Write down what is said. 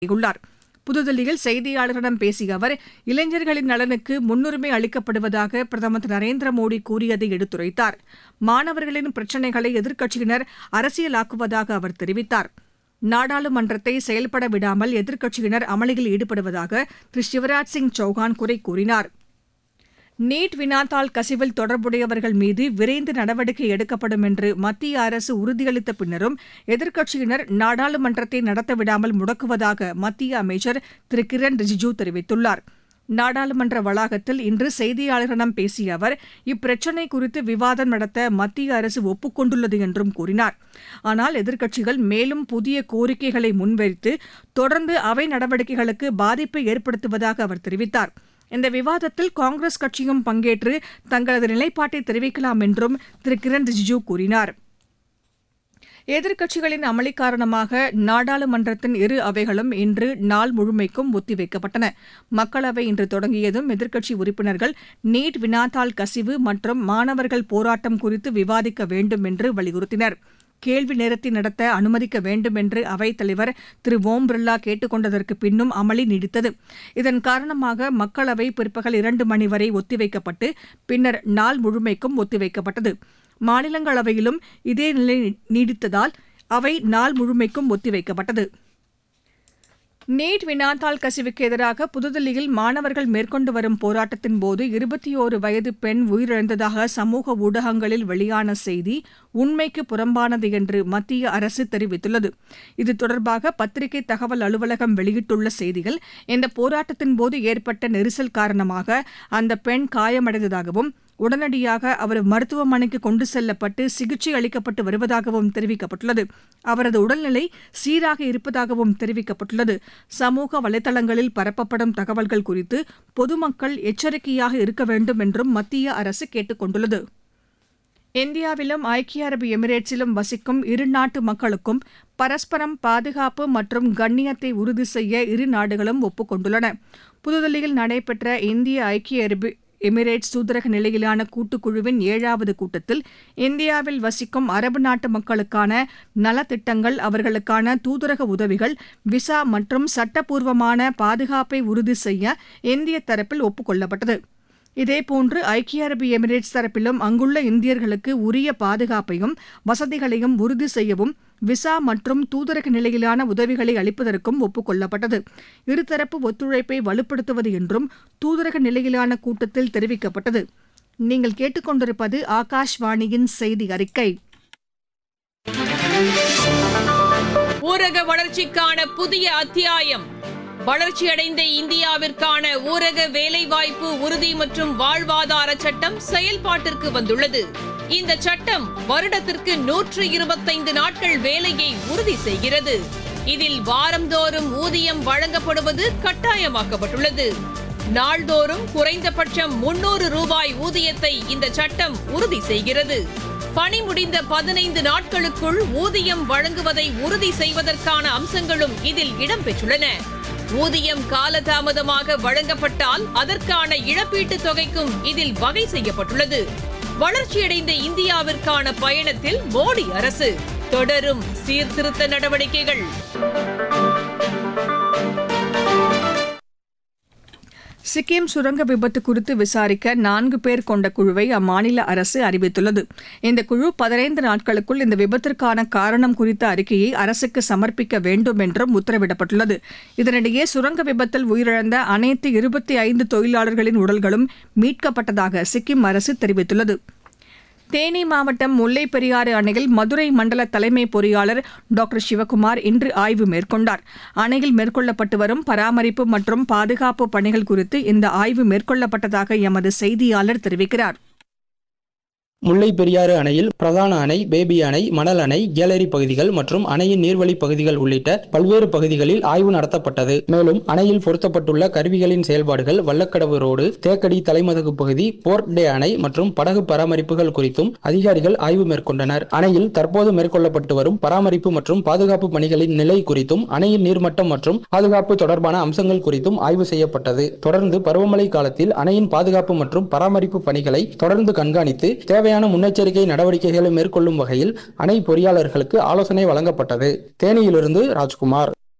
உள்ளார் புதுதில்லியில் செய்தியாளர்களிடம் பேசிய அவர் இளைஞர்களின் நலனுக்கு முன்னுரிமை அளிக்கப்படுவதாக பிரதமர் திரு நரேந்திர மோடி கூறியதை எடுத்துரைத்தார் மாணவர்களின் பிரச்சினைகளை எதிர்க்கட்சியினர் அரசியலாக்குவதாக அவர் தெரிவித்தார் நாடாளுமன்றத்தை செயல்பட விடாமல் எதிர்க்கட்சியினர் அமளியில் ஈடுபடுவதாக திரு சிவராஜ் சிங் சௌகான் குறை கூறினார் நீட் வினாத்தாள் கசிவில் தொடர்புடையவர்கள் மீது விரைந்து நடவடிக்கை எடுக்கப்படும் என்று மத்திய அரசு உறுதியளித்த பின்னரும் எதிர்க்கட்சியினர் நாடாளுமன்றத்தை நடத்த விடாமல் முடக்குவதாக மத்திய அமைச்சர் திரு கிரண் ரிஜிஜூ தெரிவித்துள்ளார் நாடாளுமன்ற வளாகத்தில் இன்று செய்தியாளர்களிடம் பேசிய அவர் இப்பிரச்சினை குறித்து விவாதம் நடத்த மத்திய அரசு ஒப்புக் கொண்டுள்ளது என்றும் கூறினார் ஆனால் எதிர்க்கட்சிகள் மேலும் புதிய கோரிக்கைகளை முன்வைத்து தொடர்ந்து அவை நடவடிக்கைகளுக்கு பாதிப்பை ஏற்படுத்துவதாக அவர் தெரிவித்தார் இந்த விவாதத்தில் காங்கிரஸ் கட்சியும் பங்கேற்று தங்களது நிலைப்பாட்டை தெரிவிக்கலாம் என்றும் திரு கிரண் ரிஜிஜூ கூறினார் எதிர்க்கட்சிகளின் அமளி காரணமாக நாடாளுமன்றத்தின் இரு அவைகளும் இன்று நாள் முழுமைக்கும் ஒத்திவைக்கப்பட்டன மக்களவை இன்று தொடங்கியதும் எதிர்க்கட்சி உறுப்பினர்கள் நீட் வினாத்தாள் கசிவு மற்றும் மாணவர்கள் போராட்டம் குறித்து விவாதிக்க வேண்டும் என்று வலியுறுத்தினர் கேள்வி நேரத்தை நடத்த அனுமதிக்க வேண்டும் என்று அவைத் தலைவர் திரு ஓம் பிர்லா கேட்டுக் கொண்டதற்கு பின்னும் அமளி நீடித்தது இதன் காரணமாக மக்களவை பிற்பகல் இரண்டு மணி வரை ஒத்திவைக்கப்பட்டு பின்னர் நாள் முழுமைக்கும் ஒத்திவைக்கப்பட்டது மாநிலங்களவையிலும் இதே நிலை நீடித்ததால் அவை நாள் முழுமைக்கும் ஒத்திவைக்கப்பட்டது நீட் வினாத்தாள் கசிவுக்கு எதிராக புதுதில்லியில் மாணவர்கள் மேற்கொண்டு வரும் போராட்டத்தின் போது இருபத்தி ஓரு வயது பெண் உயிரிழந்ததாக சமூக ஊடகங்களில் வெளியான செய்தி உண்மைக்கு புறம்பானது என்று மத்திய அரசு தெரிவித்துள்ளது இது தொடர்பாக பத்திரிகை தகவல் அலுவலகம் வெளியிட்டுள்ள செய்தியில் இந்த போராட்டத்தின் போது ஏற்பட்ட நெரிசல் காரணமாக அந்த பெண் காயமடைந்ததாகவும் உடனடியாக அவர் மருத்துவமனைக்கு கொண்டு செல்லப்பட்டு சிகிச்சை அளிக்கப்பட்டு வருவதாகவும் தெரிவிக்கப்பட்டுள்ளது அவரது உடல்நிலை சீராக இருப்பதாகவும் தெரிவிக்கப்பட்டுள்ளது சமூக வலைதளங்களில் பரப்பப்படும் தகவல்கள் குறித்து பொதுமக்கள் எச்சரிக்கையாக இருக்க வேண்டும் என்றும் மத்திய அரசு கேட்டுக் கொண்டுள்ளது இந்தியாவிலும் ஐக்கிய அரபு எமிரேட்ஸிலும் வசிக்கும் இரு நாட்டு மக்களுக்கும் பரஸ்பரம் பாதுகாப்பு மற்றும் கண்ணியத்தை உறுதி செய்ய இரு நாடுகளும் ஒப்புக் கொண்டுள்ளன புதுதில்லியில் நடைபெற்ற இந்திய ஐக்கிய அரபு எமிரேட்ஸ் தூதரக நிலையிலான கூட்டுக்குழுவின் ஏழாவது கூட்டத்தில் இந்தியாவில் வசிக்கும் அரபு நாட்டு மக்களுக்கான நலத்திட்டங்கள் அவர்களுக்கான தூதரக உதவிகள் விசா மற்றும் சட்டப்பூர்வமான பாதுகாப்பை உறுதி செய்ய இந்திய தரப்பில் ஒப்புக் கொள்ளப்பட்டது இதேபோன்று ஐக்கிய அரபு எமிரேட்ஸ் தரப்பிலும் அங்குள்ள இந்தியர்களுக்கு உரிய பாதுகாப்பையும் வசதிகளையும் உறுதி செய்யவும் விசா மற்றும் தூதரக நிலையிலான உதவிகளை அளிப்பதற்கும் ஒப்புக் கொள்ளப்பட்டது இருதரப்பு ஒத்துழைப்பை வலுப்படுத்துவது என்றும் தூதரக நிலையிலான கூட்டத்தில் தெரிவிக்கப்பட்டது நீங்கள் கேட்டுக்கொண்டிருப்பது ஆகாஷ்வாணியின் செய்தி அறிக்கை ஊரக வளர்ச்சிக்கான புதிய அத்தியாயம் வளர்ச்சியடைந்த இந்தியாவிற்கான ஊரக வேலைவாய்ப்பு உறுதி மற்றும் வாழ்வாதார சட்டம் செயல்பாட்டிற்கு வந்துள்ளது இந்த சட்டம் வருடத்திற்கு நூற்று இருபத்தைந்து நாட்கள் வேலையை உறுதி செய்கிறது இதில் வாரந்தோறும் ஊதியம் வழங்கப்படுவது கட்டாயமாக்கப்பட்டுள்ளது நாள்தோறும் குறைந்தபட்சம் முன்னூறு ரூபாய் ஊதியத்தை இந்த சட்டம் உறுதி செய்கிறது பணி முடிந்த பதினைந்து நாட்களுக்குள் ஊதியம் வழங்குவதை உறுதி செய்வதற்கான அம்சங்களும் இதில் இடம்பெற்றுள்ளன ஊதியம் காலதாமதமாக வழங்கப்பட்டால் அதற்கான இழப்பீட்டுத் தொகைக்கும் இதில் வகை செய்யப்பட்டுள்ளது வளர்ச்சியடைந்த இந்தியாவிற்கான பயணத்தில் மோடி அரசு தொடரும் சீர்திருத்த நடவடிக்கைகள் சிக்கிம் சுரங்க விபத்து குறித்து விசாரிக்க நான்கு பேர் கொண்ட குழுவை அம்மாநில அரசு அறிவித்துள்ளது இந்த குழு பதினைந்து நாட்களுக்குள் இந்த விபத்திற்கான காரணம் குறித்த அறிக்கையை அரசுக்கு சமர்ப்பிக்க வேண்டும் என்றும் உத்தரவிடப்பட்டுள்ளது இதனிடையே சுரங்க விபத்தில் உயிரிழந்த அனைத்து இருபத்தி ஐந்து தொழிலாளர்களின் உடல்களும் மீட்கப்பட்டதாக சிக்கிம் அரசு தெரிவித்துள்ளது தேனி மாவட்டம் முல்லை பெரியாறு அணையில் மதுரை மண்டல தலைமை பொறியாளர் டாக்டர் சிவக்குமார் இன்று ஆய்வு மேற்கொண்டார் அணையில் மேற்கொள்ளப்பட்டு வரும் பராமரிப்பு மற்றும் பாதுகாப்பு பணிகள் குறித்து இந்த ஆய்வு மேற்கொள்ளப்பட்டதாக எமது செய்தியாளர் தெரிவிக்கிறார் முல்லை பெரியாறு அணையில் பிரதான அணை பேபி அணை மணல் அணை கேலரி பகுதிகள் மற்றும் அணையின் நீர்வழி பகுதிகள் உள்ளிட்ட பல்வேறு பகுதிகளில் ஆய்வு நடத்தப்பட்டது மேலும் அணையில் பொருத்தப்பட்டுள்ள கருவிகளின் செயல்பாடுகள் வல்லக்கடவு ரோடு தேக்கடி தலைமதகு பகுதி போர்ட் டே அணை மற்றும் படகு பராமரிப்புகள் குறித்தும் அதிகாரிகள் ஆய்வு மேற்கொண்டனர் அணையில் தற்போது மேற்கொள்ளப்பட்டு வரும் பராமரிப்பு மற்றும் பாதுகாப்பு பணிகளின் நிலை குறித்தும் அணையின் நீர்மட்டம் மற்றும் பாதுகாப்பு தொடர்பான அம்சங்கள் குறித்தும் ஆய்வு செய்யப்பட்டது தொடர்ந்து பருவமழை காலத்தில் அணையின் பாதுகாப்பு மற்றும் பராமரிப்பு பணிகளை தொடர்ந்து கண்காணித்து தேவை தேவையான முன்னெச்சரிக்கை நடவடிக்கைகளை மேற்கொள்ளும் வகையில் அணை பொறியாளர்களுக்கு ஆலோசனை வழங்கப்பட்டது தேனியிலிருந்து ராஜ்குமார்